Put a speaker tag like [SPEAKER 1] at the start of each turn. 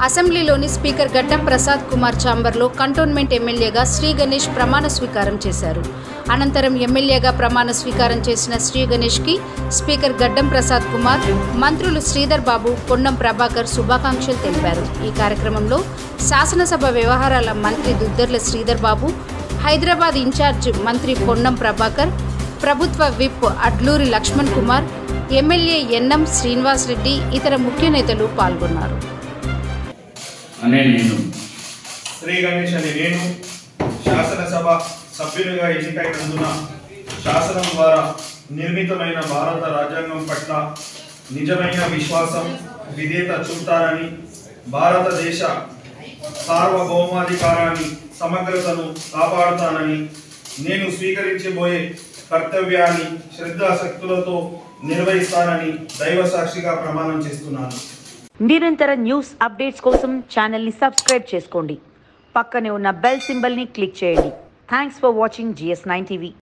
[SPEAKER 1] అసెంబ్లీలోని speaker గడ్డం ప్రసాద్ కుమార్ ఛాంబర్లో cantonment ఎమ్మెల్యేగా శ్రీ గణేష్ ప్రమాణ స్వీకారం చేశారు అనంతరం ఎమ్మెల్యేగా ప్రమాణ స్వీకారం చేసిన శ్రీ గణేష్కి స్పీకర్ గడ్డం ప్రసాద్ కుమార్ మంత్రులు శ్రీధర్ బాబు పొన్నం ప్రభాకర్ శుభాకాంక్షలు తెలిపారు ఈ కార్యక్రమంలో శాసనసభ వ్యవహారాల మంత్రి దుద్దర్ల శ్రీధర్ బాబు హైదరాబాద్ ఇన్ఛార్జ్ మంత్రి పొన్నం ప్రభాకర్ ప్రభుత్వ whip Adluri Laxman Kumar MLA NM Srinivas Reddy ఇతర ముఖ్య నేతలు పాల్గొన్నారు
[SPEAKER 2] అనే నేను
[SPEAKER 3] శ్రీ గణేష్ అని నేను శాసనసభ సభ్యునిగా ఎన్నికైనందున శాసనం ద్వారా నిర్మితమైన భారత రాజ్యాంగం పట్ల నిజమైన విశ్వాసం విధేయత చూపుతానని భారతదేశ సార్వభౌమాధికారాన్ని సమగ్రతను కాపాడుతానని నేను స్వీకరించబోయే కర్తవ్యాన్ని శ్రద్ధాశక్తులతో నిర్వహిస్తానని దైవ సాక్షిగా ప్రమాణం చేస్తున్నాను
[SPEAKER 4] నిరంతర న్యూస్ అప్డేట్స్ కోసం ఛానల్ని సబ్స్క్రైబ్ చేసుకోండి పక్కనే ఉన్న బెల్ సింబల్ని క్లిక్ చేయండి thanks for watching GS nine TV